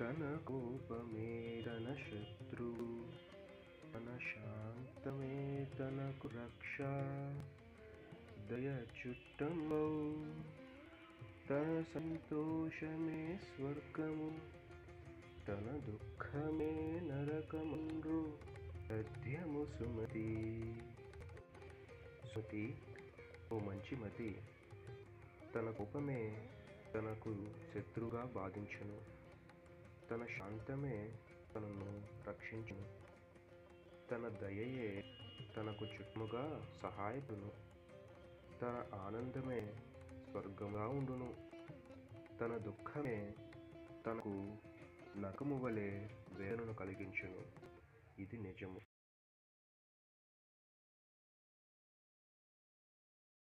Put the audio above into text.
తన కోపమే తన శత్రువు తన శాంతమే తనకు రక్ష దయ చుట్టంబౌ తన సంతోషమే స్వర్గము తన దుఃఖమే నరకముండ్రు సత్యము సుమతి సుతి ఓ మంచి మతి తన కోపమే తనకు శత్రుగా బాధించును తన శాంతమే తనను రక్షించును తన దయయే తనకు చుట్టుముగా సహాయపడును తన ఆనందమే స్వర్గంగా ఉండును తన దుఃఖమే తనకు నకము వలె వేదనను కలిగించును ఇది నిజము